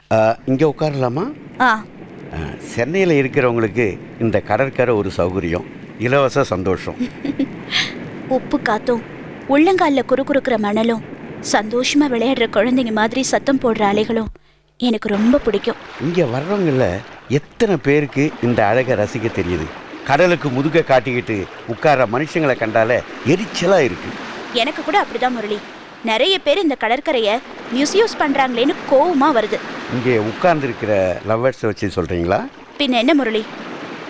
இங்கே உட்காரலாமா ஆ சென்னையில் இருக்கிறவங்களுக்கு இந்த கடற்கரை ஒரு சௌகரியம் இலவச சந்தோஷம் உப்பு காத்தும் உள்ளங்கால்ல குறுகுறுக்கிற மணலும் சந்தோஷமா விளையாடுற குழந்தைங்க மாதிரி சத்தம் போடுற அலைகளும் எனக்கு ரொம்ப பிடிக்கும் இங்கே வர்றவங்கள எத்தனை பேருக்கு இந்த அழகை ரசிக்க தெரியுது கடலுக்கு முதுக காட்டிக்கிட்டு உட்கார மனுஷங்களை கண்டாலே எரிச்சலாக இருக்கு எனக்கு கூட அப்படிதான் முரளி நிறைய பேர் இந்த கடற்கரையை மிஸ்யூஸ் பண்றாங்களேன்னு கோவமா வருது இங்கே உட்கார்ந்துருக்கிற லவ்வர்ஸை வச்சு சொல்கிறீங்களா பின்ன என்ன முரளி